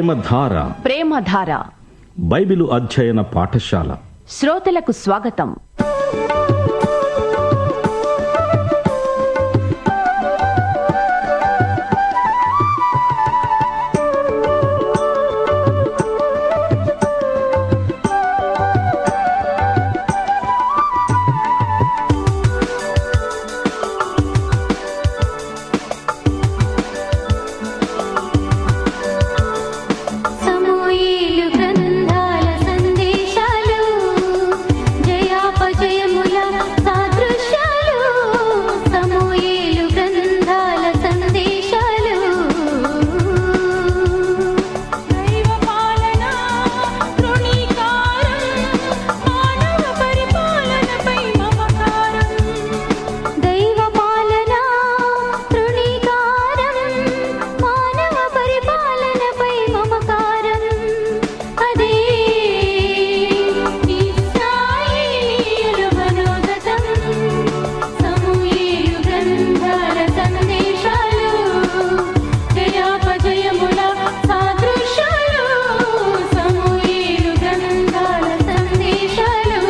ప్రేమధార ప్రేమధార Bible అధ్యయన పాఠశాల శ్రోతలకు స్వాగతం సమూయేలు గ్రంథాల సందేశాలు జయాపజయముల సాదృశ్యాలు సమూయేలు గ్రంథాల సందేశాలు దైవ పాలన తృణీకారం మానవ పరిపాలనపై మమకారం దైవ పాలన తృణీకారం మానవ పరిపాలనపై మమకారం అదే ఇస్రాయేలీయుల మనోగతం సమూయేలు గ్రంథాల సందేశాలు జయాపజయముల సాదృశ్యాలు సమూయేలు గ్రంథాల సందేశాలు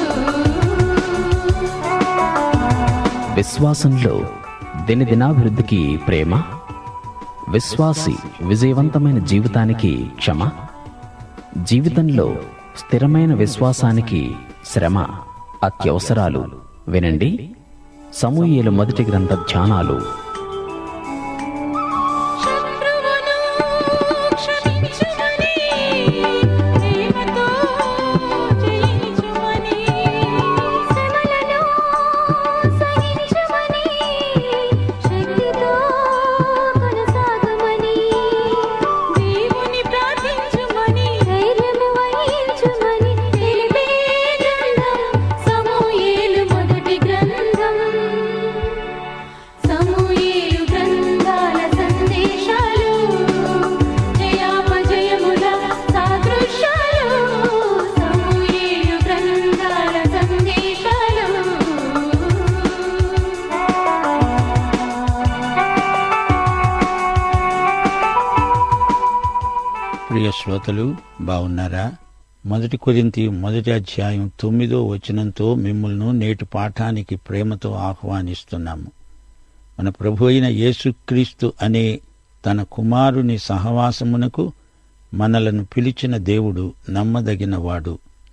విశ్వాసంలో దినదినాభివృద్ధికి ప్రేమ విశ్వాసి విజయవంతమైన జీవితానికి క్షమ జీవితంలో స్థిరమైన విశ్వాసానికి శ్రమ అత్యవసరాలు వినండి సమూహేలు మొదటి గ్రంథ ధ్యానాలు శత్రువును క్షమించుమని ప్రేమతో జయించుమని శ్రమలను సహించుమని శక్తితో కొనసాగమని దేవుని ప్రార్థించుమని ధైర్యము వహించుమని తెలిపే గ్రంథం సమూయేలు మొదటి గ్రంథం సమూయేలు గ్రంథాల సందేశాలు జయాపజయముల సాదృశ్యాలు సమూయేలు గ్రంథాల సందేశాలు ప్రియ శ్రోతలు బాగున్నారా మొదటి కొరింతి మొదటి అధ్యాయం తొమ్మిదో వచనంతో మిమ్మల్ని నేటి పాఠానికి ప్రేమతో ఆహ్వానిస్తున్నాము మన ప్రభు అయిన యేసుక్రీస్తు అనే తన కుమారుని సహవాసమునకు మనలను పిలిచిన దేవుడు నమ్మదగినవాడు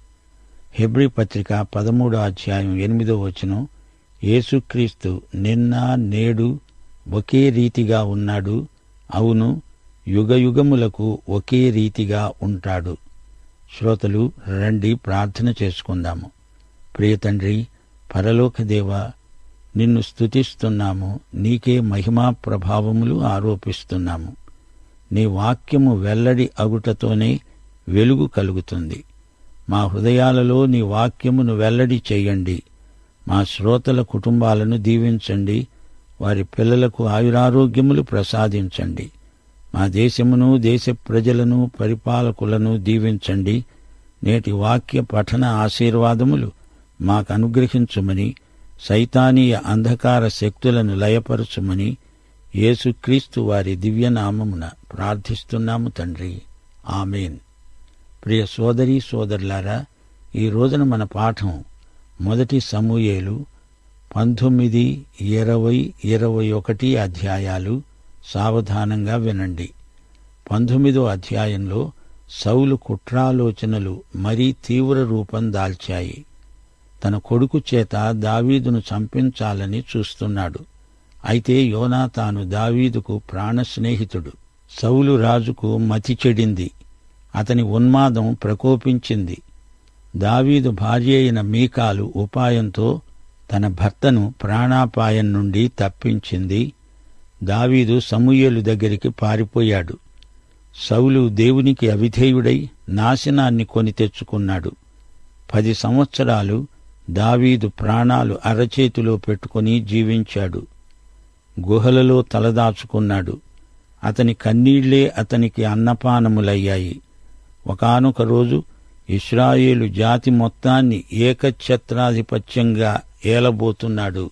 హెబ్రి పత్రిక పదమూడో అధ్యాయం ఎనిమిదో వచనం యేసుక్రీస్తు నిన్న నేడు ఒకే రీతిగా ఉన్నాడు అవును యుగయుగములకు ఒకే రీతిగా ఉంటాడు శ్రోతలు రండి ప్రార్థన చేసుకుందాము ప్రియ తండ్రి పరలోక దేవ నిన్ను స్తుతిస్తున్నాము నీకే మహిమా ప్రభావములు ఆరోపిస్తున్నాము నీ వాక్యము వెల్లడి అగుటతోనే వెలుగు కలుగుతుంది మా హృదయాలలో నీ వాక్యమును వెల్లడి చేయండి మా శ్రోతల కుటుంబాలను దీవించండి వారి పిల్లలకు ఆయురారోగ్యములు ప్రసాదించండి మా దేశమును దేశ ప్రజలను పరిపాలకులను దీవించండి నేటి వాక్య పఠన ఆశీర్వాదములు మాకు అనుగ్రహించుమని సైతానీయ అంధకార శక్తులను లయపరచుమని యేసుక్రీస్తు వారి దివ్యనామమున ప్రార్థిస్తున్నాము తండ్రి ఆమెన్ ప్రియ సోదరి సోదరులారా ఈ రోజున మన పాఠం మొదటి సమూయేలు పంతొమ్మిది ఇరవై ఇరవై ఒకటి అధ్యాయాలు సావధానంగా వినండి పంతొమ్మిదో అధ్యాయంలో సౌలు కుట్రాలోచనలు మరీ తీవ్ర రూపం దాల్చాయి తన కొడుకు చేత దావీదును చంపించాలని చూస్తున్నాడు అయితే యోనాతాను దావీదుకు ప్రాణ స్నేహితుడు సౌలు రాజుకు మతి చెడింది అతని ఉన్మాదం ప్రకోపించింది దావీదు భార్య అయిన మీకాలు ఉపాయంతో తన భర్తను ప్రాణాపాయం నుండి తప్పించింది దావీదు సమూయేలు దగ్గరికి పారిపోయాడు సౌలు దేవునికి అవిధేయుడై నాశనాన్ని కొని తెచ్చుకున్నాడు పది సంవత్సరాలు దావీదు ప్రాణాలు అరచేతిలో పెట్టుకుని జీవించాడు గుహలలో తలదాచుకున్నాడు అతని కన్నీళ్లే అతనికి అన్నపానములయ్యాయి ఒకానొక రోజు ఇస్రాయేలు జాతి మొత్తాన్ని ఏకఛత్రాధిపత్యంగా ఏలబోతున్నాడు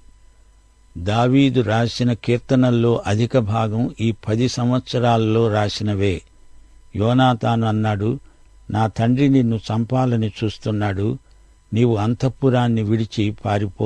దావీదు రాసిన కీర్తనల్లో అధిక భాగం ఈ పది సంవత్సరాల్లో రాసినవే యోనాతాను అన్నాడు నా తండ్రి నిన్ను చంపాలని చూస్తున్నాడు నీవు అంతఃపురాన్ని విడిచి పారిపో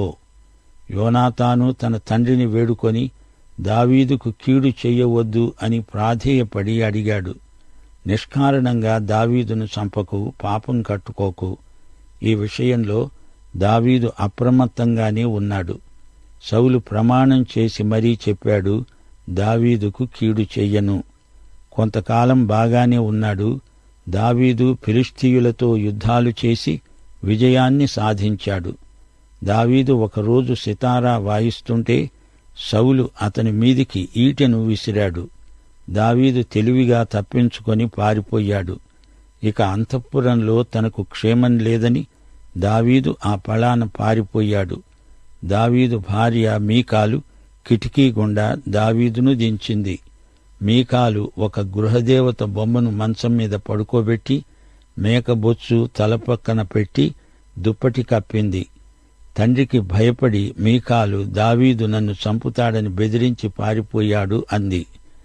యోనాతాను తన తండ్రిని వేడుకొని దావీదుకు కీడు చెయ్యవద్దు అని ప్రాధేయపడి అడిగాడు నిష్కారణంగా దావీదును చంపకు పాపం కట్టుకోకు ఈ విషయంలో దావీదు అప్రమత్తంగానే ఉన్నాడు సౌలు ప్రమాణం చేసి మరీ చెప్పాడు దావీదుకు కీడు చెయ్యను కొంతకాలం బాగానే ఉన్నాడు దావీదు ఫిలిస్తీయులతో యుద్ధాలు చేసి విజయాన్ని సాధించాడు దావీదు ఒకరోజు సితారా వాయిస్తుంటే సౌలు అతని మీదికి ఈటెను విసిరాడు దావీదు తెలివిగా తప్పించుకొని పారిపోయాడు ఇక అంతఃపురంలో తనకు క్షేమం లేదని దావీదు ఆ పళాన పారిపోయాడు దావీదు భార్య మీకాలు కిటికీ గుండా దావీదును దించింది మీకాలు ఒక గృహదేవత బొమ్మను మంచం మీద పడుకోబెట్టి మేకబొచ్చు తలపక్కన పెట్టి దుప్పటి కప్పింది తండ్రికి భయపడి మీకాలు దావీదు నన్ను చంపుతాడని బెదిరించి పారిపోయాడు అంది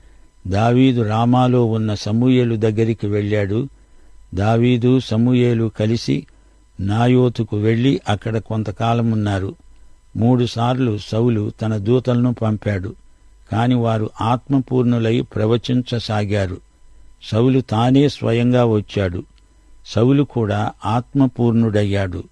దావీదు రామాలో ఉన్న సమూయేలు దగ్గరికి వెళ్ళాడు దావీదు సమూయేలు కలిసి నాయోతుకు వెళ్లి అక్కడ కొంతకాలమున్నారు మూడుసార్లు సౌలు తన దూతలను పంపాడు కాని వారు ఆత్మపూర్ణులై ప్రవచించసాగారు సౌలు తానే స్వయంగా వచ్చాడు సౌలు కూడా ఆత్మపూర్ణుడయ్యాడు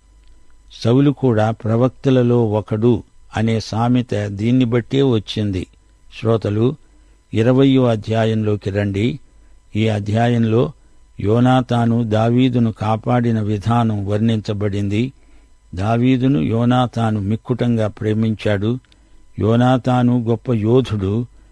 సౌలు కూడా ప్రవక్తలలో ఒకడు అనే సామెత దీన్ని బట్టే వచ్చింది శ్రోతలు ఇరవయో అధ్యాయంలోకి రండి ఈ అధ్యాయంలో యోనాతాను దావీదును కాపాడిన విధానం వర్ణించబడింది దావీదును యోనాతాను మిక్కుటంగా ప్రేమించాడు యోనాతాను గొప్ప యోధుడు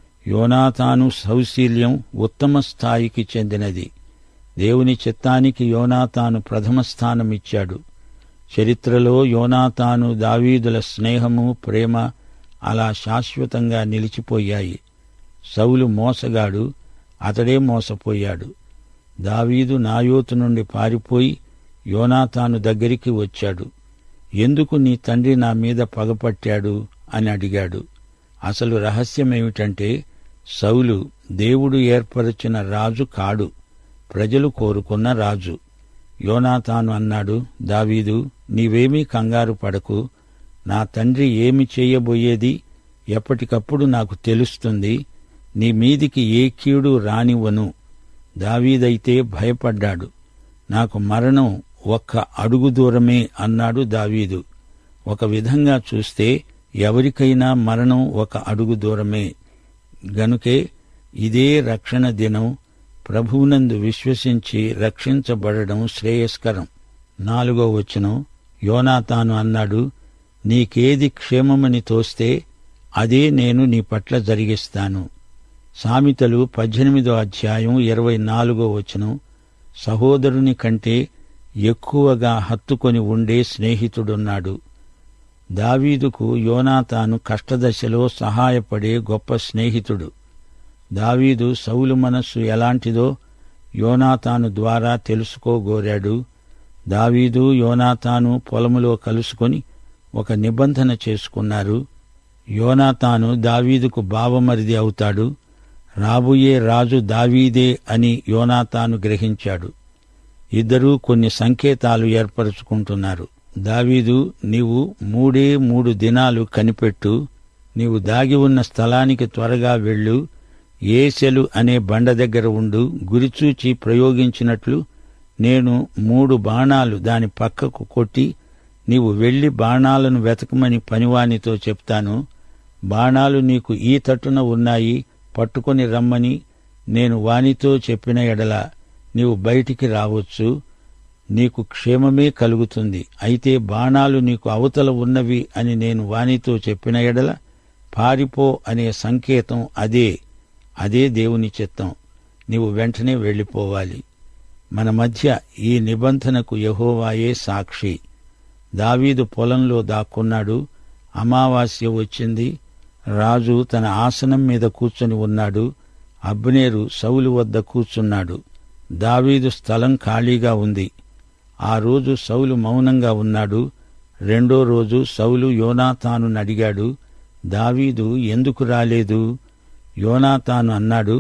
యోనాతాను సౌశీల్యం ఉత్తమ స్థాయికి చెందినది దేవుని చిత్తానికి యోనాతాను ప్రథమ స్థానమిచ్చాడు చరిత్రలో యోనాతాను దావీదుల స్నేహము ప్రేమ అలా శాశ్వతంగా నిలిచిపోయాయి సౌలు మోసగాడు అతడే మోసపోయాడు దావీదు నాయోతు నుండి పారిపోయి యోనాతాను దగ్గరికి వచ్చాడు ఎందుకు నీ తండ్రి నా మీద పగపట్టాడు అని అడిగాడు అసలు రహస్యమేమిటంటే సౌలు దేవుడు ఏర్పరచిన రాజు కాడు ప్రజలు కోరుకున్న రాజు యోనాతాను అన్నాడు దావీదు నీవేమీ కంగారు పడకు నా తండ్రి ఏమి చేయబోయేది ఎప్పటికప్పుడు నాకు తెలుస్తుంది నీ మీదికి ఏ కీడు రానివ్వను దావీదైతే భయపడ్డాడు నాకు మరణం ఒక్క అడుగు దూరమే అన్నాడు దావీదు ఒక విధంగా చూస్తే ఎవరికైనా మరణం ఒక అడుగు దూరమే గనుకే ఇదే రక్షణ దినం ప్రభువునందు విశ్వసించి రక్షించబడడం శ్రేయస్కరం నాలుగో వచనం యోనాతాను అన్నాడు నీకేది క్షేమమని తోస్తే అదే నేను నీ పట్ల జరిగిస్తాను సామెతలు పద్దెనిమిదో అధ్యాయం ఇరవై నాలుగో వచనం సహోదరుని కంటే ఎక్కువగా హత్తుకొని ఉండే స్నేహితుడున్నాడు దావీదుకు యోనాతాను కష్టదశలో సహాయపడే గొప్ప స్నేహితుడు దావీదు సౌలు మనస్సు ఎలాంటిదో యోనాతాను ద్వారా తెలుసుకోగోరాడు దావీదు యోనాతాను పొలములో కలుసుకొని ఒక నిబంధన చేసుకున్నారు యోనాతాను దావీదుకు బావమరిది అవుతాడు రాబోయే రాజు దావీదే అని యోనాతాను గ్రహించాడు ఇద్దరూ కొన్ని సంకేతాలు ఏర్పరచుకుంటున్నారు దావీదు నీవు మూడే మూడు దినాలు కనిపెట్టు నీవు దాగి ఉన్న స్థలానికి త్వరగా వెళ్ళు ఏసెలు అనే బండ దగ్గర ఉండు గురిచూచి ప్రయోగించినట్లు నేను మూడు బాణాలు దాని పక్కకు కొట్టి నీవు వెళ్లి బాణాలను వెతకమని పనివానితో చెప్తాను బాణాలు నీకు ఈ తట్టున ఉన్నాయి పట్టుకొని రమ్మని నేను వానితో చెప్పిన ఎడల నీవు బయటికి రావచ్చు నీకు క్షేమమే కలుగుతుంది అయితే బాణాలు నీకు అవతల ఉన్నవి అని నేను వానితో చెప్పిన ఎడల పారిపో అనే సంకేతం అదే అదే దేవుని చిత్తం నీవు వెంటనే వెళ్ళిపోవాలి మన మధ్య ఈ నిబంధనకు యహోవాయే సాక్షి దావీదు పొలంలో దాక్కున్నాడు అమావాస్య వచ్చింది రాజు తన ఆసనం మీద కూర్చొని ఉన్నాడు అబ్నేరు సౌలు వద్ద కూర్చున్నాడు దావీదు స్థలం ఖాళీగా ఉంది ఆ రోజు సౌలు మౌనంగా ఉన్నాడు రెండో రోజు సౌలు యోనాతాను అడిగాడు దావీదు ఎందుకు రాలేదు యోనాతాను అన్నాడు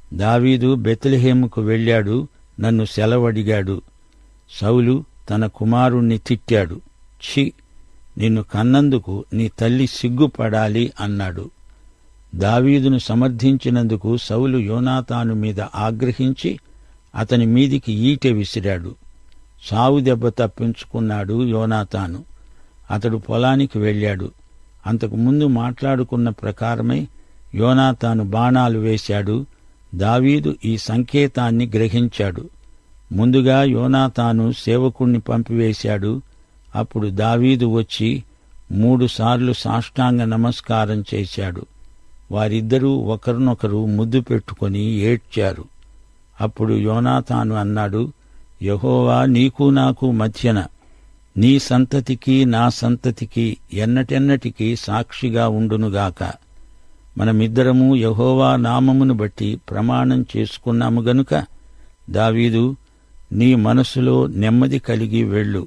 దావీదు బెత్లెహేముకు వెళ్ళాడు నన్ను సెలవడిగాడు సౌలు తన కుమారుణ్ణి తిట్టాడు ఛీ నిన్ను కన్నందుకు నీ తల్లి సిగ్గుపడాలి అన్నాడు దావీదును సమర్థించినందుకు సౌలు యోనాతాను మీద ఆగ్రహించి అతని మీదికి ఈటె విసిరాడు సావు దెబ్బ తప్పించుకున్నాడు యోనాతాను అతడు పొలానికి వెళ్ళాడు అంతకు ముందు మాట్లాడుకున్న ప్రకారమే యోనాతాను బాణాలు వేశాడు దావీదు ఈ సంకేతాన్ని గ్రహించాడు ముందుగా యోనాతాను సేవకుణ్ణి పంపివేశాడు అప్పుడు దావీదు వచ్చి మూడుసార్లు సాష్టాంగ నమస్కారం చేశాడు వారిద్దరూ ఒకరినొకరు ముద్దు పెట్టుకొని ఏడ్చారు అప్పుడు యోనాతాను అన్నాడు యహోవా నీకు నాకు మధ్యన నీ సంతతికి నా సంతతికి ఎన్నటెన్నటికి సాక్షిగా ఉండునుగాక మనమిద్దరము యహోవా నామమును బట్టి ప్రమాణం చేసుకున్నాము గనుక దావీదు నీ మనసులో నెమ్మది కలిగి వెళ్ళు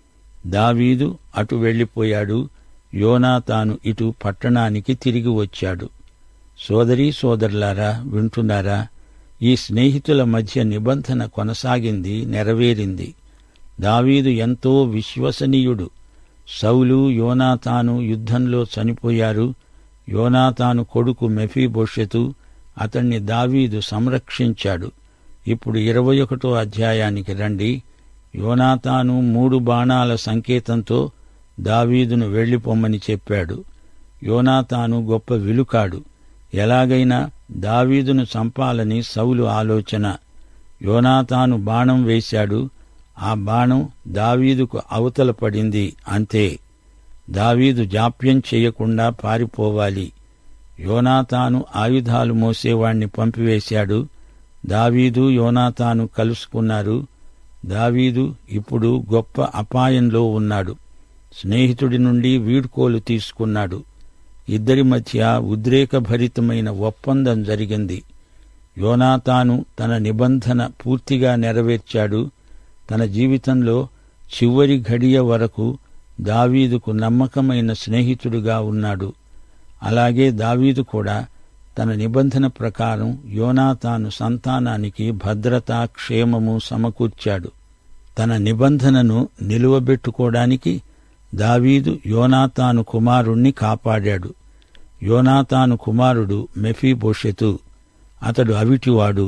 దావీదు అటు వెళ్ళిపోయాడు యోనాతాను ఇటు పట్టణానికి తిరిగి వచ్చాడు సోదరీ సోదరులారా వింటున్నారా ఈ స్నేహితుల మధ్య నిబంధన కొనసాగింది నెరవేరింది దావీదు ఎంతో విశ్వసనీయుడు సౌలు యోనాతాను యుద్ధంలో చనిపోయారు యోనాతాను కొడుకు మెఫీబోషెతు అతణ్ణి దావీదు సంరక్షించాడు ఇప్పుడు ఇరవై ఒకటో అధ్యాయానికి రండి యోనాతాను మూడు బాణాల సంకేతంతో దావీదును వెళ్ళిపోమ్మని చెప్పాడు యోనాతాను గొప్ప విలుకాడు ఎలాగైనా దావీదును చంపాలని సౌలు ఆలోచన యోనాతాను బాణం వేశాడు ఆ బాణం దావీదుకు అవతల పడింది అంతే దావీదు జాప్యం చేయకుండా పారిపోవాలి యోనాతాను ఆయుధాలు మోసేవాణ్ణి పంపివేశాడు దావీదు యోనాతాను కలుసుకున్నారు దావీదు ఇప్పుడు గొప్ప అపాయంలో ఉన్నాడు స్నేహితుడి నుండి వీడ్కోలు తీసుకున్నాడు ఇద్దరి మధ్య ఉద్రేకభరితమైన ఒప్పందం జరిగింది యోనాతాను తన నిబంధన పూర్తిగా నెరవేర్చాడు తన జీవితంలో చివరి ఘడియ వరకు దావీదుకు నమ్మకమైన స్నేహితుడుగా ఉన్నాడు అలాగే దావీదు కూడా తన నిబంధన ప్రకారం యోనాతాను సంతానానికి భద్రత క్షేమము సమకూర్చాడు తన నిబంధనను నిలువబెట్టుకోవడానికి దావీదు యోనాతాను కుమారుణ్ణి కాపాడాడు యోనాతాను కుమారుడు మెఫీబోషెతు అతడు అవిటివాడు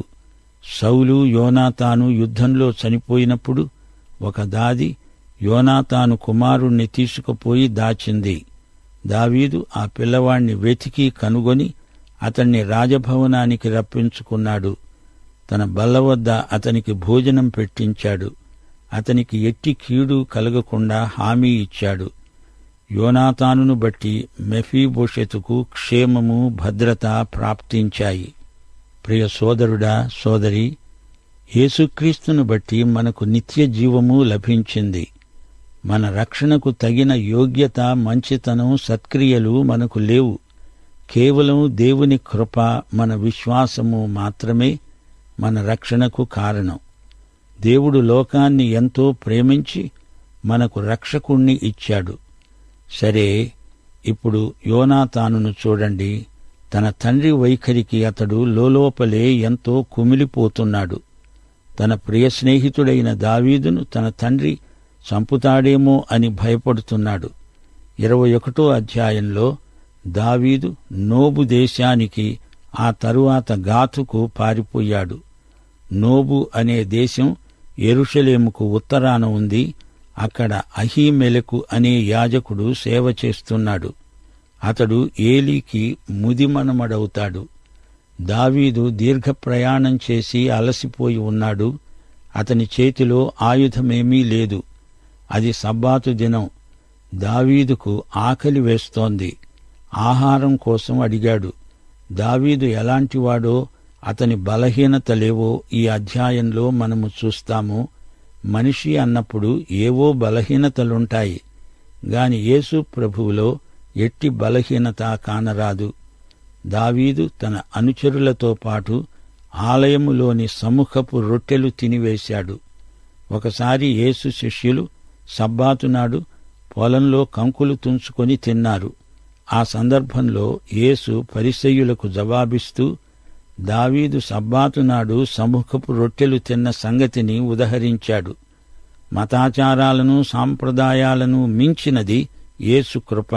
సౌలు యోనాతాను యుద్ధంలో చనిపోయినప్పుడు ఒక దాది యోనాతాను కుమారుణ్ణి తీసుకుపోయి దాచింది దావీదు ఆ పిల్లవాణ్ణి వెతికి కనుగొని అతణ్ణి రాజభవనానికి రప్పించుకున్నాడు తన బల్ల వద్ద అతనికి భోజనం పెట్టించాడు అతనికి ఎట్టి కీడు కలగకుండా హామీ ఇచ్చాడు యోనాతానును బట్టి మెఫీబోషెతుకు క్షేమము భద్రత ప్రాప్తించాయి ప్రియ సోదరుడా సోదరి యేసుక్రీస్తును బట్టి మనకు నిత్య జీవము లభించింది మన రక్షణకు తగిన యోగ్యత మంచితనం సత్క్రియలు మనకు లేవు కేవలం దేవుని కృప మన విశ్వాసము మాత్రమే మన రక్షణకు కారణం దేవుడు లోకాన్ని ఎంతో ప్రేమించి మనకు రక్షకుణ్ణి ఇచ్చాడు సరే ఇప్పుడు యోనాతానును చూడండి తన తండ్రి వైఖరికి అతడు లోలోపలే ఎంతో కుమిలిపోతున్నాడు తన ప్రియ స్నేహితుడైన దావీదును తన తండ్రి చంపుతాడేమో అని భయపడుతున్నాడు ఇరవై ఒకటో అధ్యాయంలో దావీదు నోబు దేశానికి ఆ తరువాత గాతుకు పారిపోయాడు నోబు అనే దేశం ఎరుషలేముకు ఉత్తరాన ఉంది అక్కడ అహీమెలకు అనే యాజకుడు సేవ చేస్తున్నాడు అతడు ఏలీకి ముదిమనమడవుతాడు దావీదు దీర్ఘ ప్రయాణం చేసి అలసిపోయి ఉన్నాడు అతని చేతిలో ఆయుధమేమీ లేదు అది సబ్బాతు దినం దావీదుకు ఆకలి వేస్తోంది ఆహారం కోసం అడిగాడు దావీదు ఎలాంటివాడో అతని బలహీనతలేవో ఈ అధ్యాయంలో మనము చూస్తాము మనిషి అన్నప్పుడు ఏవో బలహీనతలుంటాయి గాని యేసు ప్రభువులో ఎట్టి బలహీనత కానరాదు దావీదు తన అనుచరులతో పాటు ఆలయములోని సముఖపు రొట్టెలు తినివేశాడు ఒకసారి యేసు శిష్యులు సబ్బాతునాడు పొలంలో కంకులు తుంచుకొని తిన్నారు ఆ సందర్భంలో యేసు పరిసయ్యులకు జవాబిస్తూ దావీదు సబ్బాతు నాడు సముఖపు రొట్టెలు తిన్న సంగతిని ఉదహరించాడు మతాచారాలను సాంప్రదాయాలను మించినది యేసు కృప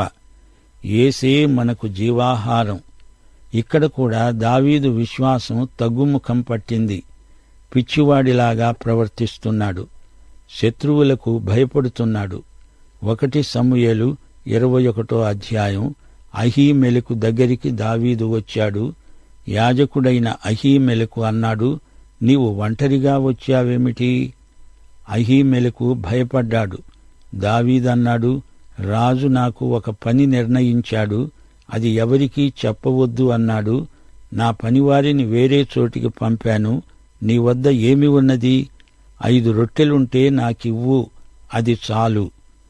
ఏసే మనకు జీవాహారం ఇక్కడ కూడా దావీదు విశ్వాసం తగ్గుముఖం పట్టింది పిచ్చివాడిలాగా ప్రవర్తిస్తున్నాడు శత్రువులకు భయపడుతున్నాడు ఒకటి సమూయేలు ఇరవై ఒకటో అధ్యాయం అహీమెలకు దగ్గరికి దావీదు వచ్చాడు యాజకుడైన అహీమెలకు అన్నాడు నీవు ఒంటరిగా వచ్చావేమిటి అహీమెలకు భయపడ్డాడు దావీదన్నాడు రాజు నాకు ఒక పని నిర్ణయించాడు అది ఎవరికీ చెప్పవద్దు అన్నాడు నా పనివారిని వేరే చోటికి పంపాను నీ వద్ద ఏమి ఉన్నది ఐదు రొట్టెలుంటే నాకివ్వు అది చాలు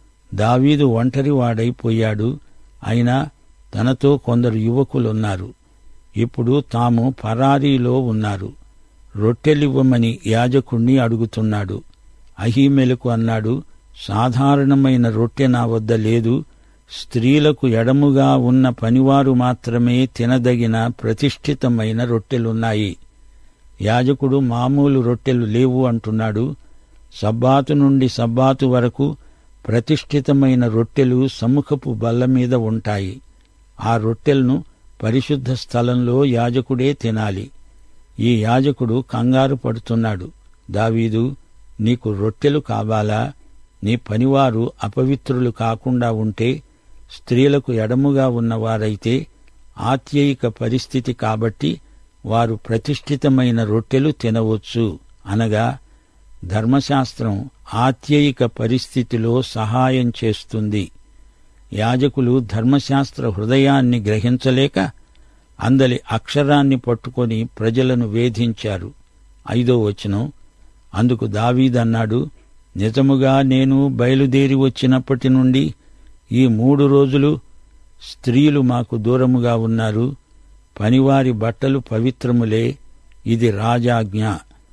దావీదు ఒంటరివాడైపోయాడు అయినా తనతో కొందరు యువకులున్నారు ఇప్పుడు తాము పరారీలో ఉన్నారు రొట్టెలివ్వమని యాజకుణ్ణి అడుగుతున్నాడు అహీమెలకు అన్నాడు సాధారణమైన రొట్టె నా వద్ద లేదు స్త్రీలకు ఎడముగా ఉన్న పనివారు మాత్రమే తినదగిన ప్రతిష్ఠితమైన రొట్టెలున్నాయి యాజకుడు మామూలు రొట్టెలు లేవు అంటున్నాడు సబ్బాతు నుండి సబ్బాతు వరకు ప్రతిష్ఠితమైన రొట్టెలు సముఖపు బల్ల మీద ఉంటాయి ఆ రొట్టెలను పరిశుద్ధ స్థలంలో యాజకుడే తినాలి ఈ యాజకుడు కంగారు పడుతున్నాడు దావీదు నీకు రొట్టెలు కావాలా నీ పనివారు అపవిత్రులు కాకుండా ఉంటే స్త్రీలకు ఎడముగా ఉన్నవారైతే ఆత్యయిక పరిస్థితి కాబట్టి వారు ప్రతిష్ఠితమైన రొట్టెలు తినవచ్చు అనగా ధర్మశాస్త్రం ఆత్యయిక పరిస్థితిలో సహాయం చేస్తుంది యాజకులు ధర్మశాస్త్ర హృదయాన్ని గ్రహించలేక అందలి అక్షరాన్ని పట్టుకొని ప్రజలను వేధించారు ఐదో వచనం అందుకు దావీదన్నాడు నిజముగా నేను బయలుదేరి వచ్చినప్పటి నుండి ఈ మూడు రోజులు స్త్రీలు మాకు దూరముగా ఉన్నారు పనివారి బట్టలు పవిత్రములే ఇది రాజాజ్ఞ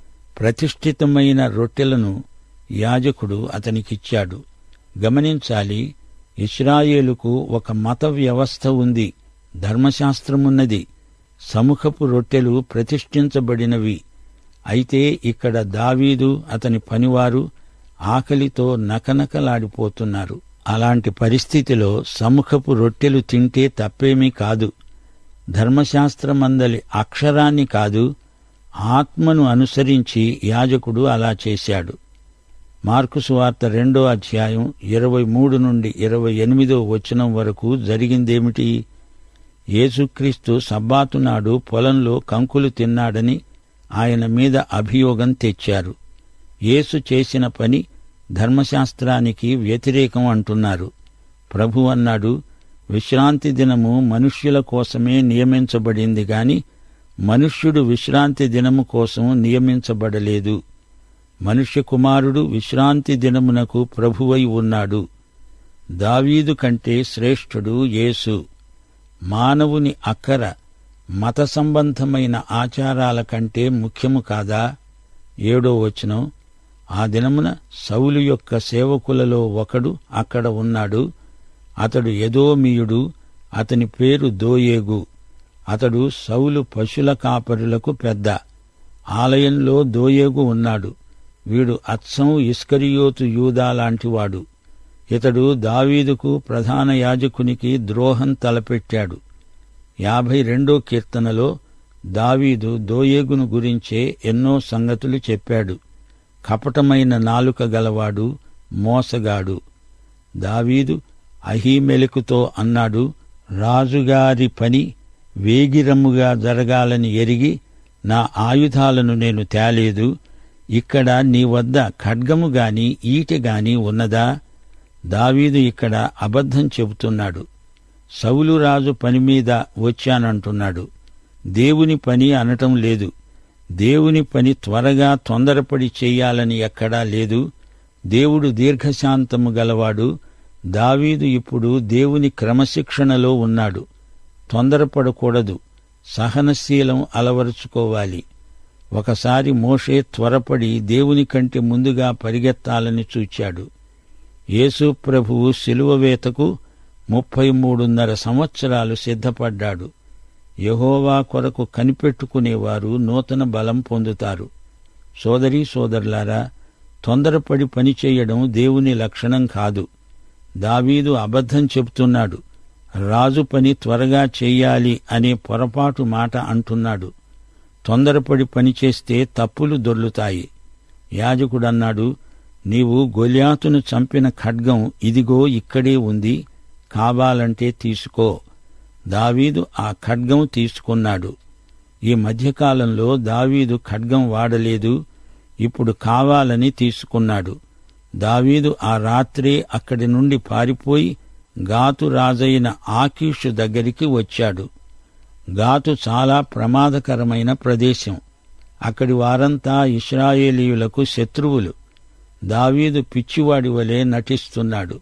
ప్రతిష్ఠితమైన రొట్టెలను యాజకుడు అతనికిచ్చాడు గమనించాలి ఇస్రాయేలుకు ఒక మత వ్యవస్థ ఉంది ధర్మశాస్త్రమున్నది సముఖపు రొట్టెలు ప్రతిష్ఠించబడినవి అయితే ఇక్కడ దావీదు అతని పనివారు ఆకలితో నకనకలాడిపోతున్నారు అలాంటి పరిస్థితిలో సముఖపు రొట్టెలు తింటే తప్పేమీ కాదు ధర్మశాస్త్రమందలి అక్షరాన్ని కాదు ఆత్మను అనుసరించి యాజకుడు అలా చేశాడు మార్కు సువార్త రెండో అధ్యాయం ఇరవై మూడు నుండి ఇరవై ఎనిమిదో వచనం వరకు జరిగిందేమిటి యేసుక్రీస్తు సబ్బాతు నాడు పొలంలో కంకులు తిన్నాడని ఆయన మీద అభియోగం తెచ్చారు యేసు చేసిన పని ధర్మశాస్త్రానికి వ్యతిరేకం అంటున్నారు ప్రభు అన్నాడు విశ్రాంతి దినము మనుష్యుల కోసమే నియమించబడింది గాని మనుష్యుడు విశ్రాంతి దినము కోసం నియమించబడలేదు మనుష్య కుమారుడు విశ్రాంతి దినమునకు ప్రభువై ఉన్నాడు దావీదు కంటే శ్రేష్ఠుడు యేసు మానవుని అక్కర మత సంబంధమైన ఆచారాల కంటే ముఖ్యము కాదా ఏడో వచనం ఆ దినమున సౌలు యొక్క సేవకులలో ఒకడు అక్కడ ఉన్నాడు అతడు ఎదోమీయుడు అతని పేరు దోయేగు అతడు సౌలు పశుల కాపరులకు పెద్ద ఆలయంలో దోయేగు ఉన్నాడు వీడు అచ్చం ఇస్కరియోతు యూదా లాంటివాడు ఇతడు దావీదుకు ప్రధాన యాజకునికి ద్రోహం తలపెట్టాడు యాభై రెండో కీర్తనలో దావీదు దోయేగును గురించే ఎన్నో సంగతులు చెప్పాడు కపటమైన నాలుక గలవాడు మోసగాడు దావీదు అహీమెలకుతో అన్నాడు రాజుగారి పని వేగిరమ్ముగా జరగాలని ఎరిగి నా ఆయుధాలను నేను తేలేదు ఇక్కడ నీ వద్ద ఖడ్గము గాని ఈటె గాని ఉన్నదా దావీదు ఇక్కడ అబద్ధం చెబుతున్నాడు సౌలు రాజు పని మీద వచ్చానంటున్నాడు దేవుని పని అనటం లేదు దేవుని పని త్వరగా తొందరపడి చెయ్యాలని ఎక్కడా లేదు దేవుడు దీర్ఘశాంతము గలవాడు దావీదు ఇప్పుడు దేవుని క్రమశిక్షణలో ఉన్నాడు తొందరపడకూడదు సహనశీలం అలవరుచుకోవాలి ఒకసారి మోషే త్వరపడి దేవుని కంటే ముందుగా పరిగెత్తాలని చూచాడు యేసు ప్రభువు శిలువ వేతకు ముప్పై మూడున్నర సంవత్సరాలు సిద్ధపడ్డాడు యహోవా కొరకు కనిపెట్టుకునేవారు నూతన బలం పొందుతారు సోదరీ సోదరులారా తొందరపడి పనిచేయడం దేవుని లక్షణం కాదు దావీదు అబద్ధం చెబుతున్నాడు రాజు పని త్వరగా చెయ్యాలి అనే పొరపాటు మాట అంటున్నాడు తొందరపడి పనిచేస్తే తప్పులు దొర్లుతాయి యాజకుడన్నాడు నీవు గొల్యాతును చంపిన ఖడ్గం ఇదిగో ఇక్కడే ఉంది కావాలంటే తీసుకో దావీదు ఆ ఖడ్గం తీసుకున్నాడు ఈ మధ్యకాలంలో దావీదు ఖడ్గం వాడలేదు ఇప్పుడు కావాలని తీసుకున్నాడు దావీదు ఆ రాత్రే అక్కడి నుండి పారిపోయి గాతు రాజైన ఆకీషు దగ్గరికి వచ్చాడు గాతు చాలా ప్రమాదకరమైన ప్రదేశం అక్కడి వారంతా ఇస్రాయేలీయులకు శత్రువులు దావీదు పిచ్చివాడి వలె నటిస్తున్నాడు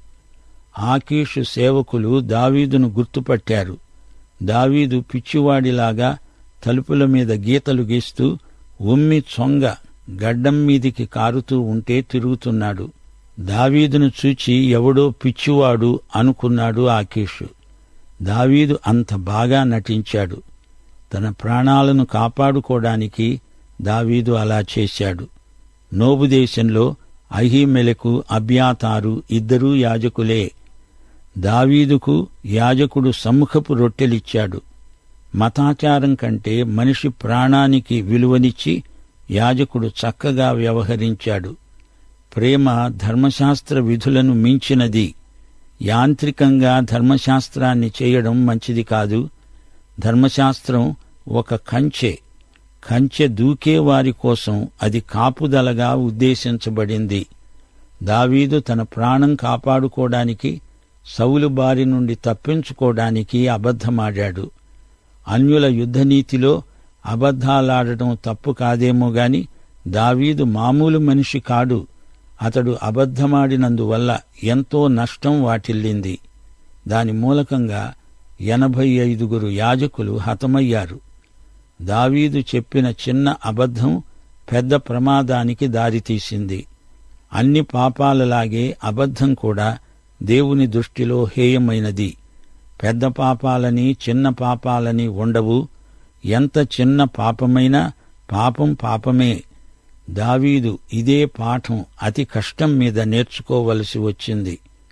ఆకీషు సేవకులు దావీదును గుర్తుపట్టారు దావీదు పిచ్చివాడిలాగా తలుపుల మీద గీతలు గీస్తూ ఉమ్మి చొంగ గడ్డం మీదికి కారుతూ ఉంటే తిరుగుతున్నాడు దావీదును చూచి ఎవడో పిచ్చివాడు అనుకున్నాడు ఆకీషు దావీదు అంత బాగా నటించాడు తన ప్రాణాలను కాపాడుకోవడానికి దావీదు అలా చేశాడు నోబు దేశంలో అహీమెలకు అబ్యాతారు ఇద్దరూ యాజకులే దావీదుకు యాజకుడు సమ్ముఖపు రొట్టెలిచ్చాడు మతాచారం కంటే మనిషి ప్రాణానికి విలువనిచ్చి యాజకుడు చక్కగా వ్యవహరించాడు ప్రేమ ధర్మశాస్త్ర విధులను మించినది యాంత్రికంగా ధర్మశాస్త్రాన్ని చేయడం మంచిది కాదు ధర్మశాస్త్రం ఒక కంచె కంచె దూకే వారి కోసం అది కాపుదలగా ఉద్దేశించబడింది దావీదు తన ప్రాణం కాపాడుకోవడానికి సౌలు బారి నుండి తప్పించుకోవడానికి అబద్ధమాడాడు అన్యుల యుద్ధనీతిలో అబద్ధాలాడటం తప్పు కాదేమో గాని దావీదు మామూలు మనిషి కాడు అతడు అబద్ధమాడినందువల్ల ఎంతో నష్టం వాటిల్లింది దాని మూలకంగా ఎనభై ఐదుగురు యాజకులు హతమయ్యారు దావీదు చెప్పిన చిన్న అబద్ధం పెద్ద ప్రమాదానికి దారితీసింది అన్ని పాపాలలాగే అబద్ధం కూడా దేవుని దృష్టిలో హేయమైనది పెద్ద పాపాలని చిన్న పాపాలని ఉండవు ఎంత చిన్న పాపమైనా పాపం పాపమే దావీదు ఇదే పాఠం అతి కష్టం మీద నేర్చుకోవలసి వచ్చింది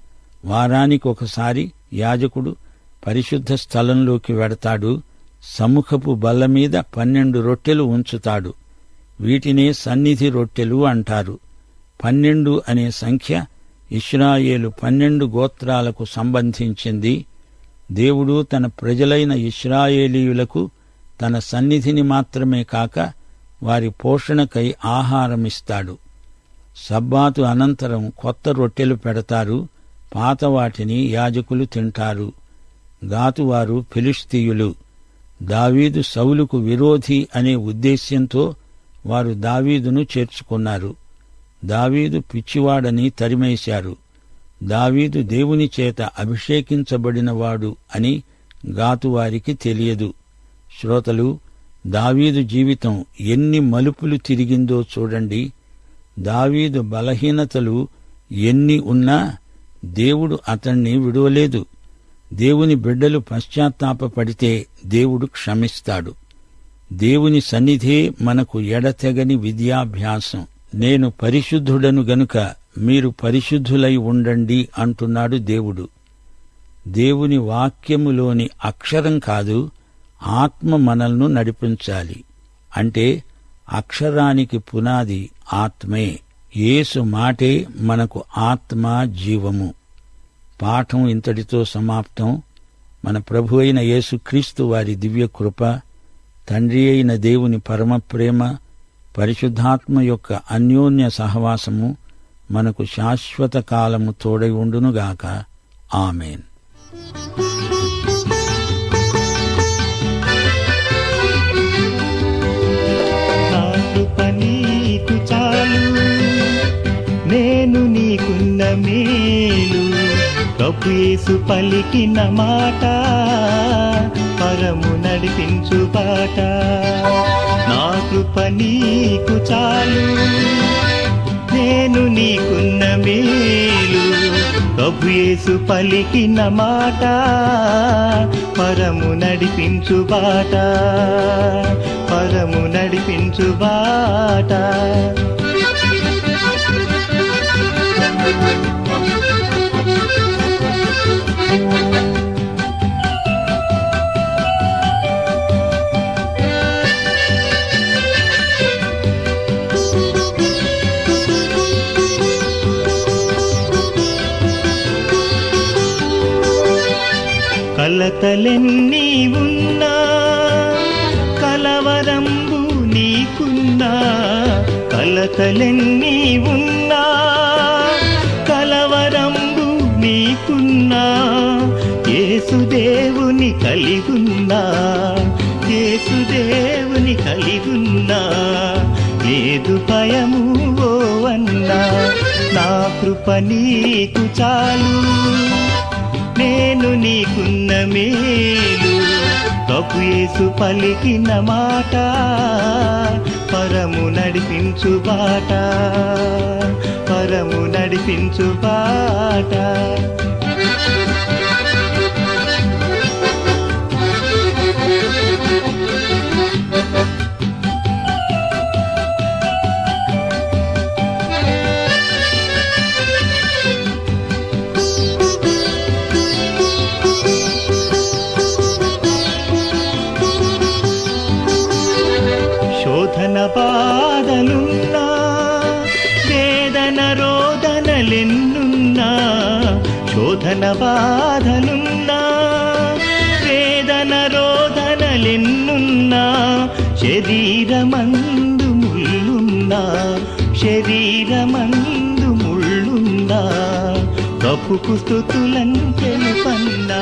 వారానికి ఒకసారి యాజకుడు పరిశుద్ధ స్థలంలోకి వెడతాడు సముఖపు బల్ల మీద పన్నెండు రొట్టెలు ఉంచుతాడు వీటినే సన్నిధి రొట్టెలు అంటారు పన్నెండు అనే సంఖ్య ఇస్రాయేలు పన్నెండు గోత్రాలకు సంబంధించింది దేవుడు తన ప్రజలైన ఇస్రాయేలీయులకు తన సన్నిధిని మాత్రమే కాక వారి పోషణకై ఆహారమిస్తాడు సబ్బాతు అనంతరం కొత్త రొట్టెలు పెడతారు పాత వాటిని యాజకులు తింటారు గాతువారు ఫిలిస్తీయులు దావీదు సౌలుకు విరోధి అనే ఉద్దేశ్యంతో వారు దావీదును చేర్చుకున్నారు దావీదు పిచ్చివాడని తరిమేశారు దావీదు దేవుని చేత అభిషేకించబడినవాడు అని గాతువారికి తెలియదు శ్రోతలు దావీదు జీవితం ఎన్ని మలుపులు తిరిగిందో చూడండి దావీదు బలహీనతలు ఎన్ని ఉన్నా దేవుడు అతణ్ణి విడువలేదు దేవుని బిడ్డలు పశ్చాత్తాపపడితే దేవుడు క్షమిస్తాడు దేవుని సన్నిధే మనకు ఎడతెగని విద్యాభ్యాసం నేను పరిశుద్ధుడను గనుక మీరు పరిశుద్ధులై ఉండండి అంటున్నాడు దేవుడు దేవుని వాక్యములోని అక్షరం కాదు ఆత్మ మనల్ని నడిపించాలి అంటే అక్షరానికి పునాది ఆత్మే యేసు మాటే మనకు ఆత్మ జీవము పాఠం ఇంతటితో సమాప్తం మన ప్రభు అయిన యేసుక్రీస్తు వారి దివ్య కృప తండ్రి అయిన దేవుని పరమ ప్రేమ పరిశుద్ధాత్మ యొక్క అన్యోన్య సహవాసము మనకు శాశ్వత కాలము తోడై ఉండునుగాక ఆమెన్ నా కృప నీకు చాలు నేను నీకున్న మేలు ప్రభు యేసు పలికిన మాట పరము నడిపించు బాట నా కృప నీకు చాలు నేను నీకున్న మేలు ప్రభు యేసు పలికిన మాట పరము నడిపించు బాట పరము నడిపించు బాట కలతలెన్నీ ఉన్నా కలవరంబు నీకున్నా కలతలెన్నీ ఉన్నా కలవరంబు నీకున్నా యేసుదేవుని కలిగున్నా యేసుదేవుని కలిగున్నా లేదు భయము ఓ అన్నా నా కృప నీకు చాలు నేను నీకున్న మేలు ప్రభు యేసు పలికిన మాట పరము నడిపించు బాట పరము నడిపించు బాట శోధన బాధలున్నా వేదన రోదనలెన్నున్నా శోధన బాధలున్నా వేదన రోదనలెన్నున్నా శరీరమందు ముళ్ళున్నా శరీరమందు ముళ్ళున్నా కప్పుకు స్థుతులంచెను పన్నా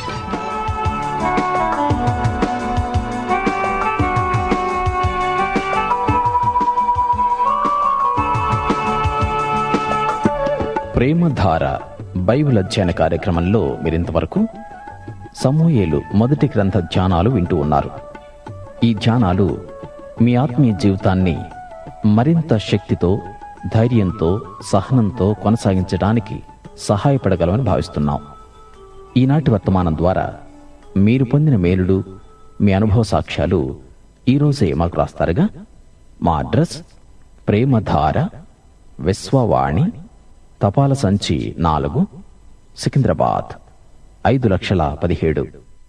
ప్రేమధార బైబిల్ అధ్యయన కార్యక్రమంలో మీరింతవరకు సమూయేలు మొదటి గ్రంథ ధ్యానాలు వింటూ ఉన్నారు ఈ ధ్యానాలు మీ ఆత్మీయ జీవితాన్ని మరింత శక్తితో ధైర్యంతో సహనంతో కొనసాగించడానికి సహాయపడగలమని భావిస్తున్నాం ఈనాటి వర్తమానం ద్వారా మీరు పొందిన మేలులు మీ అనుభవ సాక్ష్యాలు ఈరోజే మాకు రాస్తారుగా మా అడ్రస్ ప్రేమధార విశ్వవాణి తపాల సంచి నాలుగు సికింద్రాబాద్ ఐదు లక్షల పదిహేడు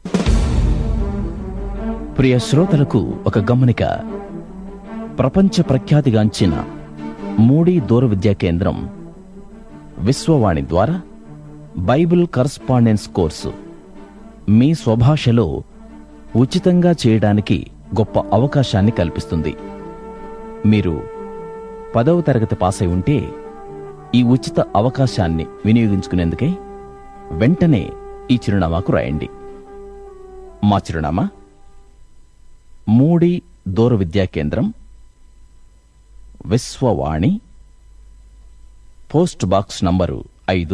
ప్రియ శ్రోతలకు ఒక గమనిక ప్రపంచ ప్రఖ్యాతిగాంచిన మూడీ దూర విద్యా కేంద్రం విశ్వవాణి ద్వారా బైబిల్ కరస్పాండెన్స్ కోర్సు మీ స్వభాషలో ఉచితంగా చేయడానికి గొప్ప అవకాశాన్ని కల్పిస్తుంది మీరు పదవ తరగతి పాస్ అయి ఉంటే ఈ ఉచిత అవకాశాన్ని వినియోగించుకునేందుకై వెంటనే ఈ చిరునామాకు రాయండి మా చిరునామా మూడి దూర విద్యా కేంద్రం విశ్వవాణి పోస్ట్ బాక్స్ నంబరు ఐదు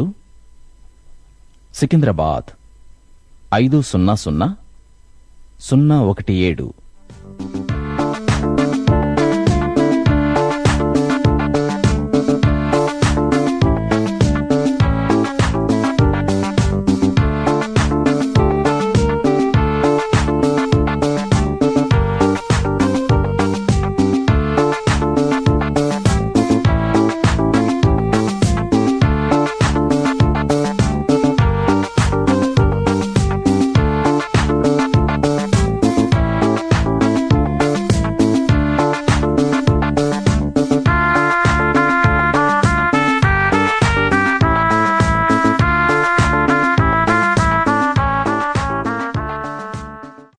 సికింద్రాబాద్ ఐదు సున్నా సున్నా సున్నా ఒకటి ఏడు